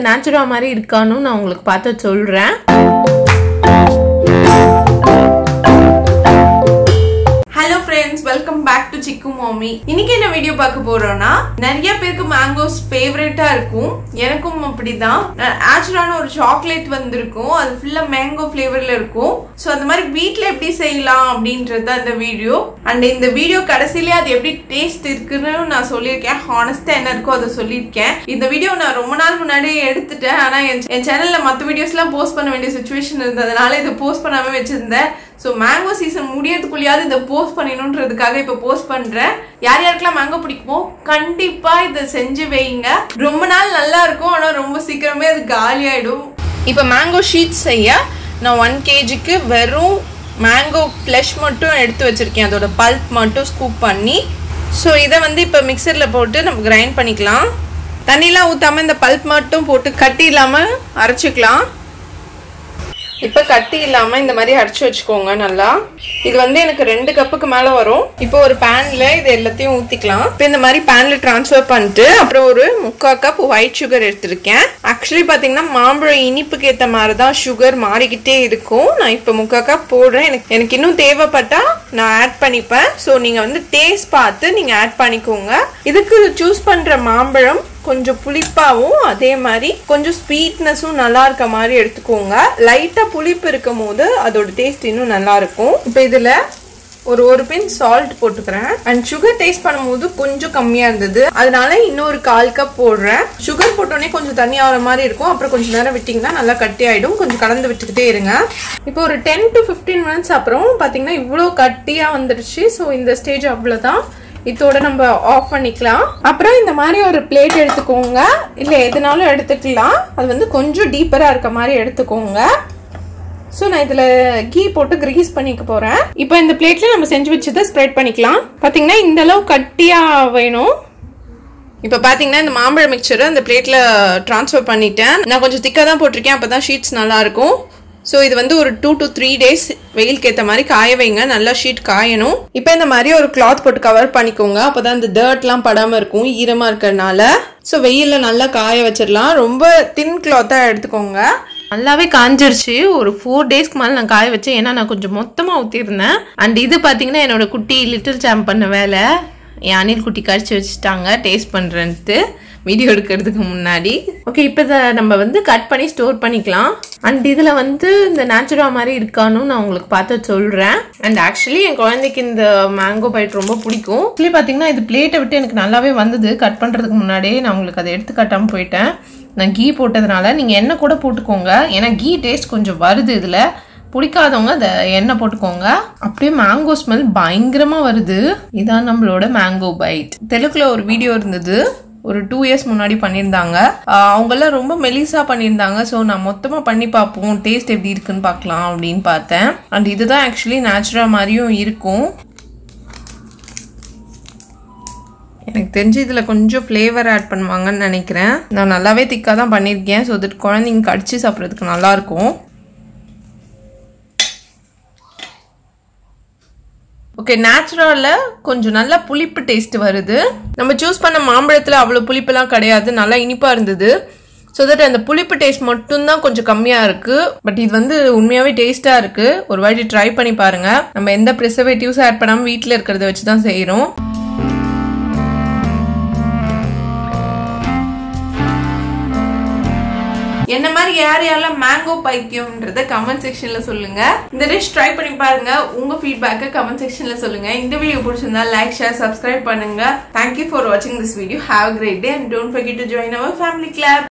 Natura மாதிரி இருக்கான்னு நான் உங்களுக்கு பார்த்து சொல்றேன் hello friends welcome back to Chikku Mami இன்னைக்கு என்ன வீடியோ பார்க்க போறோம்னா நிறைய பேருக்கு மேங்கோஸ் ஃபேவரட்டா இருக்கும் எனக்கும் அப்படிதான் ஆக்சுவலான ஒரு சாக்லேட் வந்திருக்கும் அது ஃபுல்லா மேங்கோ ஃபிளேவர்ல இருக்கும் ஸோ அந்த மாதிரி வீட்ல எப்படி செய்யலாம் அப்படின்றது தான் இந்த வீடியோ அண்ட் இந்த வீடியோ கடைசியிலே அது எப்படி டேஸ்ட் இருக்குன்னு நான் சொல்லியிருக்கேன் ஹானஸ்டா என்ன இருக்கோ அதை சொல்லியிருக்கேன் இந்த வீடியோ நான் ரொம்ப நாள் முன்னாடியே எடுத்துட்டேன் ஆனா என் என் சேனல்ல மற்ற வீடியோஸ்லாம் போஸ்ட் பண்ண வேண்டிய சுச்சுவேஷன் இருந்ததுனால இதை போஸ்ட் பண்ணாம வச்சிருந்தேன் ஸோ மேங்கோ சீசன் முடியறதுக்குள்ளேயாவது இதை போஸ்ட் பண்ணணுன்றதுக்காக இப்போ போஸ்ட் பண்றேன் யார் யாருக்கெல்லாம் மேங்கோ பிடிக்குமோ கண்டிப்பா இதை செஞ்சு வைங்க ரொம்ப நாள் நல்லா இருக்கும் ஆனா ரொம்ப சீக்கிரமே அது காலி ஆயிடும் இப்போ மேங்கோ ஷீட் செய்ய நான் ஒன் கேஜிக்கு வெறும் மேங்கோ ஃப்ளஷ் மட்டும் எடுத்து வச்சிருக்கேன் அதோட பல்ப் மட்டும் ஸ்கூப் பண்ணி ஸோ இதை வந்து இப்போ மிக்சரில் போட்டு நம்ம கிரைண்ட் பண்ணிக்கலாம் தண்ணிலாம் ஊற்றாமல் இந்த பல்ப் மட்டும் போட்டு கட்டி இல்லாமல் அரைச்சிக்கலாம் இப்போ கட்டி இல்லாம இந்த மாதிரி அரைச்சு வச்சுக்கோங்க நல்லா இது வந்து எனக்கு ரெண்டு கப்புக்கு மேல வரும் இப்போ ஒரு பேன்ல இது எல்லாத்தையும் ஊத்திக்கலாம் இப்போ இந்த மாதிரி பேன்ல டிரான்ஸ்ஃபர் பண்ணிட்டு அப்புறம் ஒரு முக்கால் கப் ஒயிட் சுகர் எடுத்திருக்கேன் ஆக்சுவலி பாத்தீங்கன்னா மாம்பழம் இனிப்புக்கு ஏத்த மாதிரி தான் சுகர் மாறிக்கிட்டே இருக்கும் நான் இப்போ முக்கால் கப் போடுறேன் எனக்கு எனக்கு இன்னும் தேவைப்பட்டா நான் ஆட் பண்ணிப்பேன் ஸோ நீங்க வந்து டேஸ்ட் பார்த்து நீங்க ஆட் பண்ணிக்கோங்க இதுக்கு சூஸ் பண்ற மாம்பழம் கொஞ்சம் புளிப்பாகவும் அதே மாதிரி கொஞ்சம் ஸ்வீட்னஸும் நல்லா இருக்க மாதிரி எடுத்துக்கோங்க லைட்டாக புளிப்பு இருக்கும் போது அதோட டேஸ்ட் இன்னும் நல்லா இருக்கும் இப்போ இதில் ஒரு ஒரு பின் சால்ட் போட்டுக்கிறேன் அண்ட் சுகர் டேஸ்ட் பண்ணும்போது கொஞ்சம் கம்மியாக இருந்தது அதனால இன்னொரு கால் கப் போடுறேன் சுகர் போட்டோடனே கொஞ்சம் தண்ணி ஆகிற மாதிரி இருக்கும் அப்புறம் கொஞ்சம் நேரம் விட்டிங்கன்னா நல்லா கட்டி ஆகிடும் கொஞ்சம் கலந்து விட்டுக்கிட்டே இருங்க இப்போ ஒரு டென் டு ஃபிஃப்டீன் மினிட்ஸ் அப்புறம் பார்த்தீங்கன்னா இவ்வளோ கட்டியாக வந்துடுச்சு ஸோ இந்த ஸ்டேஜ் அவ்வளோதான் இதோட நம்ம ஆஃப் பண்ணிக்கலாம் அப்புறம் இந்த மாதிரி ஒரு பிளேட் எடுத்துக்கோங்க இல்லை எதுனாலும் எடுத்துக்கலாம் அது வந்து கொஞ்சம் டீப்பராக இருக்க மாதிரி எடுத்துக்கோங்க ஸோ நான் இதில் கீ போட்டு கிரீஸ் பண்ணிக்க போகிறேன் இப்போ இந்த பிளேட்டில் நம்ம செஞ்சு வச்சதை ஸ்ப்ரெட் பண்ணிக்கலாம் பார்த்தீங்கன்னா இந்த அளவு கட்டியாக வேணும் இப்போ பார்த்தீங்கன்னா இந்த மாம்பழ மிக்சரை அந்த பிளேட்டில் ட்ரான்ஸ்ஃபர் பண்ணிட்டேன் நான் கொஞ்சம் திக்காக தான் போட்டிருக்கேன் அப்போ தான் ஷீட்ஸ் நல்லாயிருக்கும் ஸோ இது வந்து ஒரு டூ டு த்ரீ டேஸ் வெயிலுக்கு ஏற்ற மாதிரி காய வைங்க நல்லா ஷீட் காயணும் இப்போ இந்த மாதிரி ஒரு கிளாத் போட்டு கவர் பண்ணிக்கோங்க அப்போ தான் இந்த டர்ட்லாம் படாமல் இருக்கும் ஈரமாக இருக்கிறதுனால ஸோ வெயிலில் நல்லா காய வச்சிடலாம் ரொம்ப தின் கிளாத்தாக எடுத்துக்கோங்க நல்லாவே காஞ்சிருச்சு ஒரு ஃபோர் டேஸ்க்கு மேலே நான் காய வச்சேன் ஏன்னா நான் கொஞ்சம் மொத்தமாக ஊற்றிருந்தேன் அண்ட் இது பார்த்தீங்கன்னா என்னோட குட்டி லிட்டில் சாம் பண்ண வேலை என் அணில் குட்டி கடிச்சு வச்சுட்டாங்க டேஸ்ட் பண்ணுறேன்ட்டு வீடியோ எடுக்கிறதுக்கு முன்னாடி ஓகே இப்போ இதை நம்ம வந்து கட் பண்ணி ஸ்டோர் பண்ணிக்கலாம் அண்ட் இதில் வந்து இந்த நேச்சுரா மாதிரி இருக்கான்னு நான் உங்களுக்கு பார்த்து சொல்கிறேன் அண்ட் ஆக்சுவலி என் குழந்தைக்கு இந்த மேங்கோ பைட் ரொம்ப பிடிக்கும் ஆக்சுவலி பார்த்தீங்கன்னா இது பிளேட்டை விட்டு எனக்கு நல்லாவே வந்தது கட் பண்ணுறதுக்கு முன்னாடியே நான் உங்களுக்கு அதை எடுத்து கட்டாமல் போயிட்டேன் நான் கீ போட்டதுனால நீங்கள் எண்ணெய் கூட போட்டுக்கோங்க ஏன்னா கீ டேஸ்ட் கொஞ்சம் வருது இதில் பிடிக்காதவங்க அதை எண்ணெய் போட்டுக்கோங்க அப்படியே மேங்கோ ஸ்மெல் பயங்கரமா வருது இதான் நம்மளோட மேங்கோ பைட் தெலுங்குல ஒரு வீடியோ இருந்தது ஒரு டூ இயர்ஸ் முன்னாடி பண்ணியிருந்தாங்க அவங்கெல்லாம் ரொம்ப மெலிசா பண்ணியிருந்தாங்க ஸோ நான் மொத்தமாக பண்ணி பார்ப்போம் டேஸ்ட் எப்படி இருக்குன்னு பார்க்கலாம் அப்படின்னு பார்த்தேன் அண்ட் இதுதான் ஆக்சுவலி நேச்சுரல் மாதிரியும் இருக்கும் எனக்கு தெரிஞ்சு இதில் கொஞ்சம் ஃப்ளேவர் ஆட் பண்ணுவாங்கன்னு நினைக்கிறேன் நான் நல்லாவே திக்காக தான் பண்ணியிருக்கேன் ஸோ தட் குழந்தைங்க கடிச்சு சாப்பிட்றதுக்கு நல்லாயிருக்கும் ஓகே நேச்சுரலில் கொஞ்சம் நல்லா புளிப்பு டேஸ்ட் வருது நம்ம சூஸ் பண்ண மாம்பழத்தில் அவ்வளோ புளிப்புலாம் கிடையாது நல்லா இனிப்பாக இருந்தது ஸோ தட் அந்த புளிப்பு டேஸ்ட் மட்டும்தான் கொஞ்சம் கம்மியாக இருக்குது பட் இது வந்து உண்மையாகவே டேஸ்ட்டாக இருக்குது ஒரு வாட்டி ட்ரை பண்ணி பாருங்கள் நம்ம எந்த ப்ரிசர்வேட்டிவ்ஸும் ஆட் பண்ணாமல் வீட்டில் இருக்கிறத வச்சு தான் செய்கிறோம் என்ன மாதிரி யார் யாரெல்லாம் மேங்கோ பைத்தியம்ன்றத கமெண்ட் செக்ஷன்ல சொல்லுங்க இந்த டிஷ் ட்ரை பண்ணி பாருங்க உங்க ஃபீட்பேக்கை கமெண்ட் செக்ஷன்ல சொல்லுங்க இந்த வீடியோ பிடிச்சிருந்தா லைக் ஷேர் சப்ஸ்கிரைப் பண்ணுங்க தேங்க்யூ ஃபார் வாட்சிங் this video have great day and don't forget to join our family club